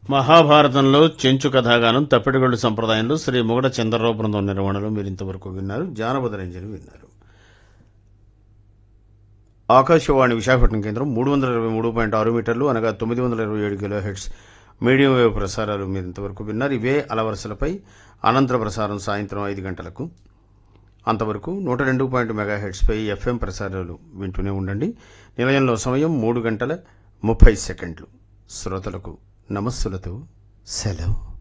మహాభారతంలో చెంచు కథాగానం తప్పెటగొళ్ళు సంప్రదాయంలో శ్రీ మొగడ చంద్రరావు బృందం నిర్వహణలో మీరు ఇంతవరకు విన్నారు జానపద రంజని విన్నారు ఆకాశవాణి విశాఖపట్నం కేంద్రం మూడు వందల ఇరవై మూడు పాయింట్ ఆరు మీటర్లు అనగా తొమ్మిది వందల ఇరవై ఏడు కిలో హెడ్స్ మీడియం వేవ్ ప్రసారాలు మీరు ఇంతవరకు విన్నారు ఇవే అలవరసలపై అనంతర ప్రసారం సాయంత్రం ఐదు గంటలకు అంతవరకు నూట రెండు పాయింట్ మెగా హెడ్స్పై ఎఫ్ఎం ప్రసారాలు వింటూనే ఉండండి నిలయంలో సమయం మూడు గంటల ముప్పై సెకండ్లు శ్రోతలకు నమస్సులతో సెలవు